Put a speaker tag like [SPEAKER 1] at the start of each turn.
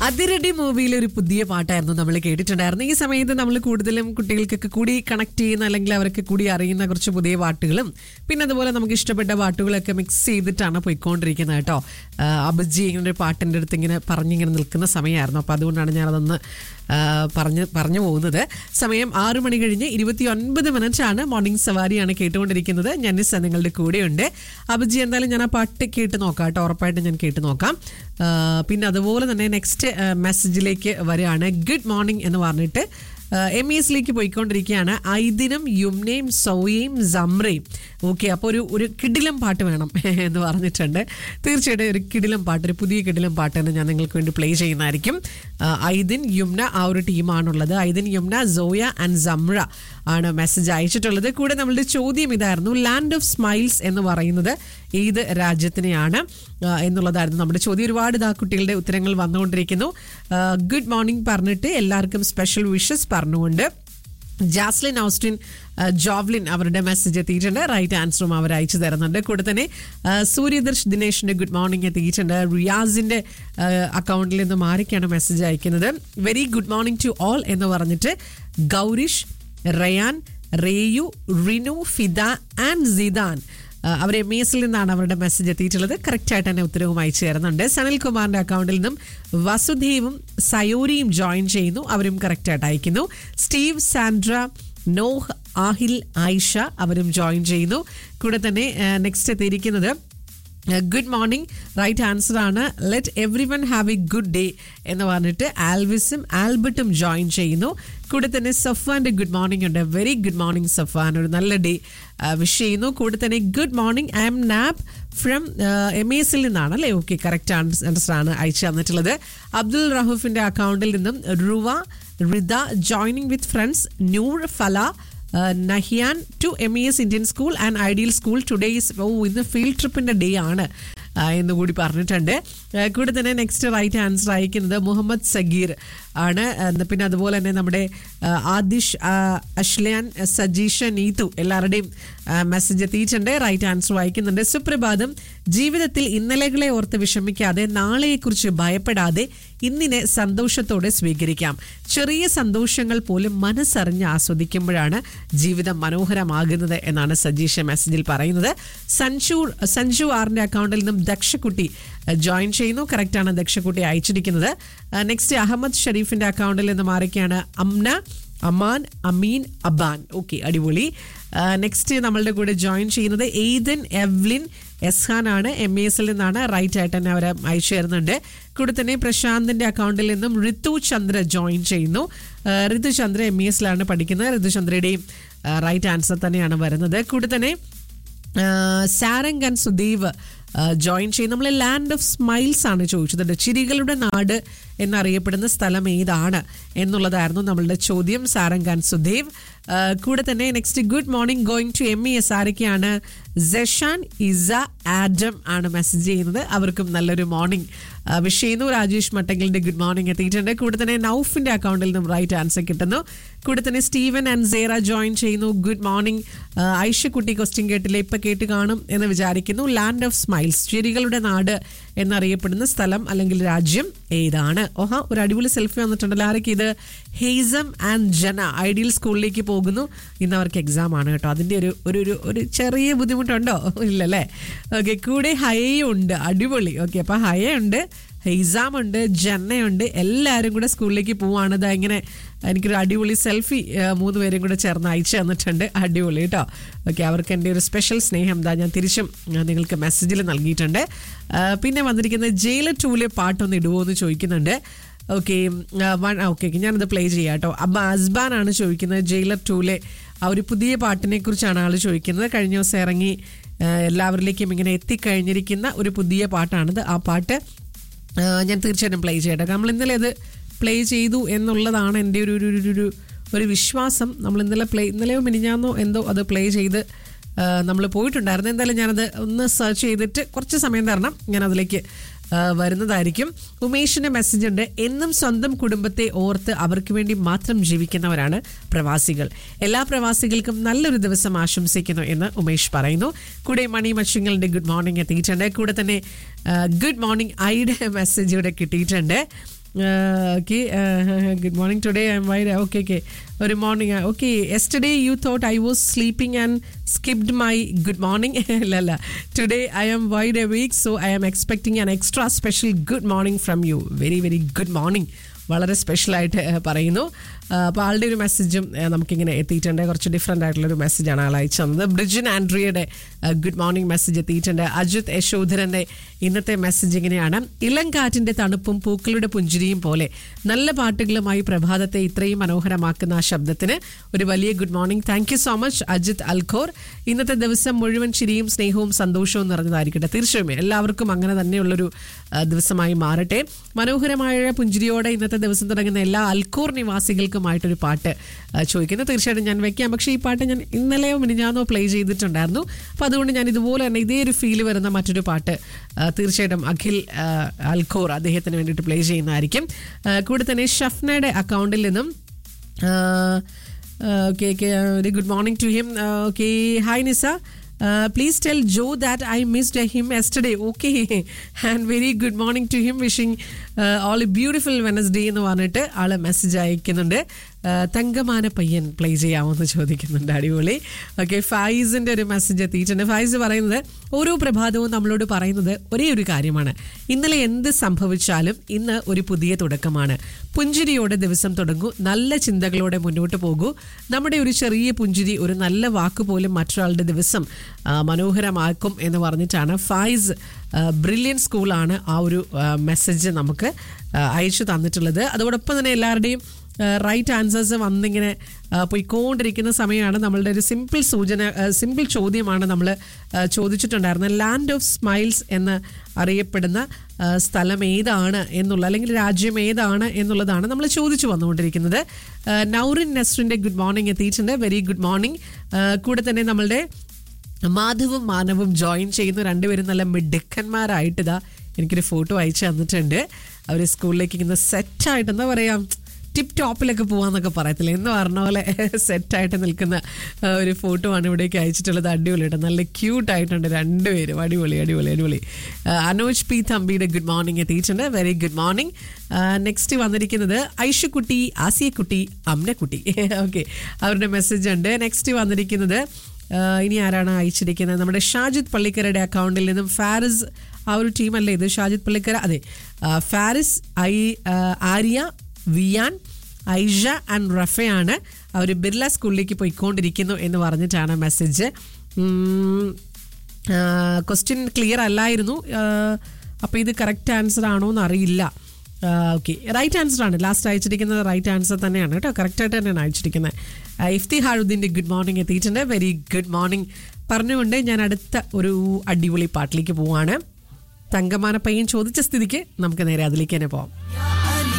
[SPEAKER 1] അതിരടി മൂവിയിലെ ഒരു പുതിയ പാട്ടായിരുന്നു നമ്മൾ കേട്ടിട്ടുണ്ടായിരുന്നു ഈ സമയത്ത് നമ്മൾ കൂടുതലും കുട്ടികൾക്കൊക്കെ കൂടി കണക്ട് ചെയ്യുന്ന അല്ലെങ്കിൽ അവർക്ക് കൂടി അറിയുന്ന കുറച്ച് പുതിയ പാട്ടുകളും പിന്നെ അതുപോലെ നമുക്ക് ഇഷ്ടപ്പെട്ട പാട്ടുകളൊക്കെ മിക്സ് ചെയ്തിട്ടാണ് പോയിക്കൊണ്ടിരിക്കുന്നത് കേട്ടോ ആ, അബുജി ഇങ്ങനെ ഒരു പാട്ടിൻ്റെ അടുത്ത് ഇങ്ങനെ പറഞ്ഞിങ്ങനെ നിൽക്കുന്ന സമയമായിരുന്നു അപ്പോൾ അതുകൊണ്ടാണ് ഞാനതൊന്ന് ആ, പറഞ്ഞ് പറഞ്ഞു പോകുന്നത് സമയം ആറ് മണി കഴിഞ്ഞ് ഇരുപത്തി ഒൻപത് മിനിറ്റ് ആണ് മോർണിംഗ് സവാരിയാണ് കേട്ടുകൊണ്ടിരിക്കുന്നത് ഞാനിസ് നിങ്ങളുടെ കൂടെയുണ്ട് അബുജി എന്തായാലും ഞാൻ ആ പാട്ട് കേട്ട് നോക്കാം കേട്ടോ ഉറപ്പായിട്ടും ഞാൻ കേട്ട് നോക്കാം ആ, പിന്നെ അതുപോലെ തന്നെ നെക്സ്റ്റ് മെസ്സേജിലേക്ക് വരികയാണ് ഗുഡ് മോർണിംഗ് എന്ന് പറഞ്ഞിട്ട് എം ഇ എസിലേക്ക് പോയിക്കൊണ്ടിരിക്കുകയാണ് ഐദിനും യുംനയും സൗയയും സമ്രയും ഓക്കെ അപ്പോൾ ഒരു ഒരു കിടിലം പാട്ട് വേണം എന്ന് പറഞ്ഞിട്ടുണ്ട് തീർച്ചയായിട്ടും ഒരു കിടിലം പാട്ട് ഒരു പുതിയ കിടിലം പാട്ട് തന്നെ ഞാൻ നിങ്ങൾക്ക് വേണ്ടി പ്ലേ ചെയ്യുന്നതായിരിക്കും ആ, ഐദിൻ യുംന ആ ഒരു ടീമാണുള്ളത് ഐദിൻ യുംന സോയ ആൻഡ് സമ്ര ആണ് മെസ്സേജ് അയച്ചിട്ടുള്ളത് കൂടെ നമ്മളുടെ ചോദ്യം ഇതായിരുന്നു ലാൻഡ് ഓഫ് സ്മൈൽസ് എന്ന് പറയുന്നത് ഏത് രാജ്യത്തിനെയാണ് ആ, എന്നുള്ളതായിരുന്നു നമ്മുടെ ചോദ്യം ഒരുപാട് ഇതാ കുട്ടികളുടെ ഉത്തരങ്ങൾ വന്നുകൊണ്ടിരിക്കുന്നു ഗുഡ് മോർണിംഗ് പറഞ്ഞിട്ട് എല്ലാവർക്കും സ്പെഷ്യൽ വിഷസ് പറഞ്ഞുകൊണ്ട് ജാസ്ലിൻ ഓസ്റ്റിൻ ആ, ജോവ്ലിൻ അവരുടെ മെസ്സേജ് എത്തിയിട്ടുണ്ട് റൈറ്റ് ആൻസറും അവർ അയച്ചു തരുന്നുണ്ട് കൂടെ തന്നെ ആ, സൂര്യദർശ് ദിനേഷിന്റെ ഗുഡ് മോർണിംഗ് എത്തിയിട്ടുണ്ട് റിയാസിന്റെ ആ, അക്കൗണ്ടിൽ നിന്ന് മാറിക്കാണ് മെസ്സേജ് അയക്കുന്നത് very good morning to all എന്ന് പറഞ്ഞിട്ട് ഗൗരിഷ് റയാൻ റേയു റിനു ഫിദ ആൻഡ് സിദാൻ അവർ എം എസിൽ നിന്നാണ് അവരുടെ മെസ്സേജ് എത്തിയിട്ടുള്ളത് കറക്റ്റ് ആയിട്ട് തന്നെ ഉത്തരവും അയച്ചു തരുന്നുണ്ട് സനൽ കുമാറിന്റെ അക്കൗണ്ടിൽ നിന്നും വസുദേവും സയോരിയും ജോയിൻ ചെയ്യുന്നു അവരും കറക്റ്റ് ആയിട്ട് അയക്കുന്നു Steve Sandra Noah Aahil Ayisha അവരും ജോയിൻ ചെയ്യുന്നു കൂടെ തന്നെ നെക്സ്റ്റ് എത്തിയിരിക്കുന്നത് ഗുഡ് മോർണിംഗ് റൈറ്റ് ആൻസർ ആണ് let everyone have a good day എന്ന് പറഞ്ഞിട്ട് ആൽവിസും ആൽബർട്ടും ജോയിൻ ചെയ്യുന്നു കൂടെ തന്നെ സഫാന്റെ ഗുഡ് മോർണിംഗ് ഉണ്ട് വെരി ഗുഡ് മോർണിംഗ് സഫാൻ ഒരു നല്ല ഡേ വിഷ് ചെയ്യുന്നു കൂടെ തന്നെ ഗുഡ് മോർണിംഗ് ഐ എം നാബ് ഫ്രം എം എസിൽ നിന്നാണ് അല്ലേ ഓക്കെ കറക്റ്റ് ആൻസർ ആണ് അയച്ചു തന്നിട്ടുള്ളത് അബ്ദുൾ റഹൂഫിന്റെ അക്കൗണ്ടിൽ നിന്നും Ruva Rida joining with friends Noor Fala Nahiyan to M E S Indian school and ideal school today is oh ഇന്ന് ഫീൽഡ് ട്രിപ്പിന്റെ ഡേ ആണ് ആ, എന്ന് കൂടി പറഞ്ഞിട്ടുണ്ട് ആ, കൂടെ തന്നെ നെക്സ്റ്റ് റൈറ്റ് ആൻസർ അയക്കുന്നത് മുഹമ്മദ് സഗീർ ആണ് ആ, പിന്നെ അതുപോലെ തന്നെ നമ്മുടെ ആ, ആദിഷ് ആ, അഷ്ലാൻ സജീഷ നീതു എല്ലാവരുടെയും മെസ്സേജ് എത്തിയിട്ടുണ്ട് റൈറ്റ് ആൻസർ വായിക്കുന്നുണ്ട് സുപ്രഭാതം ജീവിതത്തിൽ ഇന്നലകളെ ഓർത്ത് വിഷമിക്കാതെ നാളെയെക്കുറിച്ച് ഭയപ്പെടാതെ ഇന്നിനെ സന്തോഷത്തോടെ സ്വീകരിക്കാം ചെറിയ സന്തോഷങ്ങൾ പോലും മനസ്സറിഞ്ഞ് ആസ്വദിക്കുമ്പോഴാണ് ജീവിതം മനോഹരമാകുന്നത് എന്നാണ് സജീഷ മെസ്സേജിൽ പറയുന്നത് സഞ്ജു സഞ്ജു ആറിന്റെ അക്കൗണ്ടിൽ നിന്നും ദക്ഷക്കുട്ടി ജോയിൻ ചെയ്യുന്നു കറക്റ്റാണ് ദക്ഷക്കുട്ടി അയച്ചിരിക്കുന്നത് നെക്സ്റ്റ് അഹമ്മദ് ഷരീഫിന്റെ അക്കൗണ്ടിൽ നിന്ന് മാറിയൊക്കെയാണ് അംന അമാൻ അമീൻ അബാൻ ഓക്കെ അടിപൊളി നെക്സ്റ്റ് നമ്മളുടെ കൂടെ ജോയിൻ ചെയ്യുന്നത് എയ്തൻ എവ്ലിൻ എസ്ഹാൻ ആണ് എം എ എസിൽ നിന്നാണ് റൈറ്റ് ആയിട്ട് തന്നെ അവർ അയച്ചു തരുന്നുണ്ട് കൂടെ തന്നെ പ്രശാന്തിന്റെ അക്കൗണ്ടിൽ നിന്നും ഋതു ചന്ദ്ര ജോയിൻ ചെയ്യുന്നു ആ, ഋതു ചന്ദ്ര എം ഇ എസിലാണ് പഠിക്കുന്നത് ഋതു ചന്ദ്രയുടെയും റൈറ്റ് ആൻസർ തന്നെയാണ് വരുന്നത് കൂടെ തന്നെ സാരംഗ് ആൻഡ് സുദീവ് ജോയിൻ ചെയ്യും നമ്മൾ ലാൻഡ് ഓഫ് സ്മൈൽസ് ആണ് ചോദിച്ചത് ചിരികളുടെ നാട് എന്നറിയപ്പെടുന്ന സ്ഥലം ഏതാണ് എന്നുള്ളതായിരുന്നു നമ്മളുടെ ചോദ്യം സാരംഗ് ആൻഡ് സുദേവ് ആ, കൂടെ തന്നെ next good morning going to M E S ആരൊക്കെയാണ് ജഷാൻ ഇസ ആഡം ആണ് മെസ്സേജ് ചെയ്യുന്നത് അവർക്കും നല്ലൊരു മോർണിംഗ് വിഷ് ചെയ്യുന്നു രാജേഷ് മട്ടങ്കലിന്റെ ഗുഡ് മോർണിംഗ് എത്തിയിട്ടുണ്ട് കൂടെ തന്നെ നൌഫിന്റെ അക്കൗണ്ടിൽ നിന്നും റൈറ്റ് ആൻസർ കിട്ടുന്നു കൂടെ തന്നെ സ്റ്റീവൻ ആൻഡ് സേറ ജോയിൻ ചെയ്യുന്നു ഗുഡ് മോർണിംഗ് ഐഷക്കുട്ടി ക്വസ്റ്റ്യൻ കേട്ടില്ല ഇപ്പൊ കേട്ട് കാണും എന്ന് വിചാരിക്കുന്നു ലാൻഡ് ഓഫ് സ്മൈൽസ് ചിരികളുടെ നാട് എന്നറിയപ്പെടുന്ന സ്ഥലം അല്ലെങ്കിൽ രാജ്യം ഏതാണ് ഓഹ ഒരു അടിപൊളി സെൽഫി വന്നിട്ടുണ്ടല്ലോ ആരൊക്കെ ഇത് ഹെയ്സം ആൻഡ് ജന ഐഡിയൽ സ്കൂളിലേക്ക് പോകുന്നു ഇന്ന് അവർക്ക് എക്സാം ആണ് കേട്ടോ അതിന്റെ ഒരു ഒരു ഒരു ഒരു ചെറിയ ബുദ്ധിമുട്ടുണ്ടോ ഇല്ലല്ലേ ഓക്കെ കൂടെ ഹയയും ഉണ്ട് അടിപൊളി ഓക്കെ അപ്പൊ ഹയ ഉണ്ട് ഹെയ്സാം ഉണ്ട് ജന്നയുണ്ട് എല്ലാവരും കൂടെ സ്കൂളിലേക്ക് പോവാണ് ഇതാ ഇങ്ങനെ എനിക്കൊരു അടിപൊളി സെൽഫി മൂന്ന് പേരും കൂടെ ചേർന്ന് അയച്ചു തന്നിട്ടുണ്ട് അടിപൊളി കേട്ടോ ഓക്കെ അവർക്ക് എൻ്റെ ഒരു സ്പെഷ്യൽ സ്നേഹം എന്താ ഞാൻ തിരിച്ചും ആ, നിങ്ങൾക്ക് മെസ്സേജിൽ നൽകിയിട്ടുണ്ട് ആ, പിന്നെ വന്നിരിക്കുന്നത് ജയിലർ ടൂലെ പാട്ടൊന്ന് ഇടുമോ എന്ന് ചോദിക്കുന്നുണ്ട് ഓക്കെ വൺ ഓക്കെ ഞാനത് പ്ലേ ചെയ്യാം കേട്ടോ അബ്ബ അസ്ബാൻ ആണ് ചോദിക്കുന്നത് ജയിലർ ടൂലെ ആ ഒരു പുതിയ പാട്ടിനെ കുറിച്ചാണ് ആൾ ചോദിക്കുന്നത് കഴിഞ്ഞ ദിവസം ഇറങ്ങി ആ, എല്ലാവരിലേക്കും ഇങ്ങനെ എത്തിക്കഴിഞ്ഞിരിക്കുന്ന ഒരു പുതിയ പാട്ടാണിത് ആ പാട്ട് ആ, ഞാൻ തീർച്ചയായിട്ടും പ്ലേ ചെയ്യട്ടെ നമ്മൾ ഇന്നലെ അത് പ്ലേ ചെയ്തു എന്നുള്ളതാണ് എൻ്റെ ഒരു ഒരു ഒരു- ഒരു ഒരു വിശ്വാസം നമ്മൾ ഇന്നലെ പ്ലേ ഇന്നലെയോ മിനിഞ്ഞാന്നോ എന്തോ അത് പ്ലേ ചെയ്ത് നമ്മൾ പോയിട്ടുണ്ടായിരുന്നു എന്തായാലും ഞാനത് ഒന്ന് സെർച്ച് ചെയ്തിട്ട് കുറച്ച് സമയം തരണം ഞാൻ അതിലേക്ക് ആ, വരുന്നതായിരിക്കും ഉമേഷിന്റെ മെസ്സേജ് ഉണ്ട് എന്നും സ്വന്തം കുടുംബത്തെ ഓർത്ത് അവർക്ക് വേണ്ടി മാത്രം ജീവിക്കുന്നവരാണ് പ്രവാസികൾ എല്ലാ പ്രവാസികൾക്കും നല്ലൊരു ദിവസം ആശംസിക്കുന്നു എന്ന് ഉമേഷ് പറയുന്നു കൂടെ മണി മച്ചിങ്ങളുടെ ഗുഡ് മോർണിംഗ് എത്തിയിട്ടുണ്ട് കൂടെ തന്നെ ഗുഡ് മോർണിംഗ് ഐയുടെ മെസ്സേജ് ഇവിടെ കിട്ടിയിട്ടുണ്ട് okay good morning today I'm wide okay okay ഒരു morning okay yesterday you thought I was sleeping and skipped my good morning ഇല്ല അല്ല today I am wide awake so I am expecting an extra special good morning from you very very good morning വളരെ സ്പെഷ്യലായിട്ട് പറയുന്നു അപ്പോൾ ആളുടെ ഒരു മെസ്സേജും നമുക്കിങ്ങനെ എത്തിയിട്ടുണ്ട് കുറച്ച് ഡിഫറെൻ്റ് ആയിട്ടുള്ളൊരു മെസ്സേജാണ് ആൾ അയച്ചു തന്നത് ബ്രിജിൻ ആൻഡ്രിയയുടെ ഗുഡ് മോർണിംഗ് മെസ്സേജ് എത്തിയിട്ടുണ്ട് അജിത് യശോധരൻ്റെ ഇന്നത്തെ മെസ്സേജ് ഇങ്ങനെയാണ് ഇളം കാറ്റിൻ്റെ തണുപ്പും പൂക്കളുടെ പുഞ്ചിരിയും പോലെ നല്ല പാട്ടുകളുമായി പ്രഭാതത്തെ ഇത്രയും മനോഹരമാക്കുന്ന ആ ശബ്ദത്തിന് ഒരു വലിയ good morning thank you so much Ajith Al Khor ഇന്നത്തെ ദിവസം മുഴുവൻ ചിരിയും സ്നേഹവും സന്തോഷവും നിറഞ്ഞതായിരിക്കട്ടെ തീർച്ചയായും എല്ലാവർക്കും അങ്ങനെ തന്നെയുള്ളൊരു ദിവസമായി മാറട്ടെ മനോഹരമായ പുഞ്ചിരിയോടെ ഇന്നത്തെ ദിവസം തുടങ്ങുന്ന എല്ലാ അൽഖോർ നിവാസികൾക്കുമായിട്ടൊരു പാട്ട് ചോദിക്കുന്നു തീർച്ചയായിട്ടും ഞാൻ വെക്കാം പക്ഷേ ഈ പാട്ട് ഞാൻ ഇന്നലെയോ മിനിഞ്ഞാന്നോ പ്ലേ ചെയ്തിട്ടുണ്ടായിരുന്നു അപ്പോൾ അതുകൊണ്ട് ഞാൻ ഇതുപോലെ തന്നെ ഇതേ ഒരു ഫീൽ വരുന്ന മറ്റൊരു പാട്ട് തീർച്ചയായിട്ടും അഖിൽ അൽഖോർ അദ്ദേഹത്തിന് വേണ്ടിയിട്ട് പ്ലേ ചെയ്യുന്നതായിരിക്കും കൂടെ തന്നെ ഷഫ്നയുടെ അക്കൗണ്ടിൽ നിന്നും okay okay very good morning to him okay hi Nisa please tell Jo that I missed him yesterday okay and very good morning to him wishing all a beautiful Wednesday എന്ന് പറഞ്ഞിട്ട് ആൾ മെസ്സേജ് അയക്കുന്നുണ്ട് തങ്കമാന പയ്യൻ പ്ലേ ചെയ്യാമെന്ന് ചോദിക്കുന്നുണ്ട് അടിപൊളി okay ഫൈസിൻ്റെ ഒരു message എത്തിയിട്ടുണ്ട് ഫൈസ് പറയുന്നത് ഓരോ പ്രഭാതവും നമ്മളോട് പറയുന്നത് ഒരേ ഒരു കാര്യമാണ് ഇന്നലെ എന്ത് സംഭവിച്ചാലും ഇന്ന് ഒരു പുതിയ തുടക്കമാണ് പുഞ്ചിരിയോടെ ദിവസം തുടങ്ങൂ നല്ല ചിന്തകളോടെ മുന്നോട്ട് പോകൂ നമ്മുടെ ഒരു ചെറിയ പുഞ്ചിരി ഒരു നല്ല വാക്ക് പോലും മറ്റൊരാളുടെ ദിവസം മനോഹരമാക്കും എന്ന് പറഞ്ഞിട്ടാണ് ഫൈസ് ബ്രില്യൻ സ്കൂളാണ് ആ ഒരു മെസ്സേജ് നമുക്ക് അയച്ചു തന്നിട്ടുള്ളത് അതോടൊപ്പം തന്നെ എല്ലാവരുടെയും റൈറ്റ് ആൻസേഴ്സ് വന്നിങ്ങനെ പോയിക്കൊണ്ടിരിക്കുന്ന സമയമാണ് നമ്മളുടെ ഒരു സിമ്പിൾ സൂചന സിമ്പിൾ ചോദ്യമാണ് നമ്മൾ ചോദിച്ചിട്ടുണ്ടായിരുന്നത് ലാൻഡ് ഓഫ് സ്മൈൽസ് എന്ന് അറിയപ്പെടുന്ന സ്ഥലം ഏതാണ് എന്നുള്ള അല്ലെങ്കിൽ രാജ്യം ഏതാണ് എന്നുള്ളതാണ് നമ്മൾ ചോദിച്ചു വന്നുകൊണ്ടിരിക്കുന്നത് നൗറിൻ നെസ്റിൻ്റെ ഗുഡ് മോർണിംഗ് എത്തിയിട്ടുണ്ട് വെരി ഗുഡ് മോർണിംഗ് കൂടെ തന്നെ നമ്മളുടെ മാധവും മാനവും ജോയിൻ ചെയ്യുന്ന രണ്ടുപേരും നല്ല മിടുക്കന്മാരായിട്ട് ഇതാ എനിക്കൊരു ഫോട്ടോ അയച്ചു തന്നിട്ടുണ്ട് അവർ സ്കൂളിലേക്ക് ഇങ്ങനെ സെറ്റായിട്ട് എന്താ പറയുക ടിപ്പ് ടോപ്പിലൊക്കെ പോവാന്നൊക്കെ പറയത്തില്ല എന്ന് പറഞ്ഞ പോലെ സെറ്റായിട്ട് നിൽക്കുന്ന ഒരു ഫോട്ടോ ആണ് ഇവിടേക്ക് അയച്ചിട്ടുള്ളത് അടിപൊളിയായിട്ട് നല്ല ക്യൂട്ടായിട്ടുണ്ട് രണ്ടുപേരും അടിപൊളി അടിപൊളി അടിപൊളി അനോജ് പി തമ്പിയുടെ ഗുഡ് മോർണിംഗ് എത്തിയിട്ടുണ്ട് വെരി ഗുഡ് മോർണിംഗ് നെക്സ്റ്റ് വന്നിരിക്കുന്നത് ഐഷുക്കുട്ടി ആസിയക്കുട്ടി അമ്നക്കുട്ടി ഓക്കെ അവരുടെ മെസ്സേജ് ഉണ്ട് നെക്സ്റ്റ് വന്നിരിക്കുന്നത് ഇനി ആരാണ് അയച്ചിരിക്കുന്നത് നമ്മുടെ ഷാജിദ് പള്ളിക്കരയുടെ അക്കൗണ്ടിൽ നിന്നും ഫാരിസ് ആ ഒരു ടീമല്ലേ ഇത് ഷാജിദ് പള്ളിക്കര അതെ ഫാരിസ് ഐ ആര്യ വിയാൻ ഐഷ ആൻഡ് റഫയാണ് അവർ ബിർല സ്കൂളിലേക്ക് പോയിക്കൊണ്ടിരിക്കുന്നു എന്ന് പറഞ്ഞിട്ടാണ് മെസ്സേജ് ക്വസ്റ്റ്യൻ ക്ലിയർ അല്ലായിരുന്നു അപ്പോൾ ഇത് കറക്റ്റ് ആൻസർ ആണോ എന്ന് അറിയില്ല ഓക്കെ റൈറ്റ് ആൻസർ ആണ് ലാസ്റ്റ് അയച്ചിരിക്കുന്നത് റൈറ്റ് ആൻസർ തന്നെയാണ് കേട്ടോ കറക്റ്റായിട്ട് തന്നെയാണ് അയച്ചിരിക്കുന്നത് ഇഫ്തി ഹാഴുദ്ദീൻ്റെ ഗുഡ് മോർണിംഗ് എത്തിയിട്ടുണ്ട് വെരി ഗുഡ് മോർണിംഗ് പറഞ്ഞുകൊണ്ട് ഞാൻ അടുത്ത ഒരു അടിപൊളി പാട്ടിലേക്ക് പോവാണ് തങ്കമാന പയ്യൻ ചോദിച്ച സ്ഥിതിക്ക് നമുക്ക് നേരെ അതിലേക്ക് തന്നെ പോവാം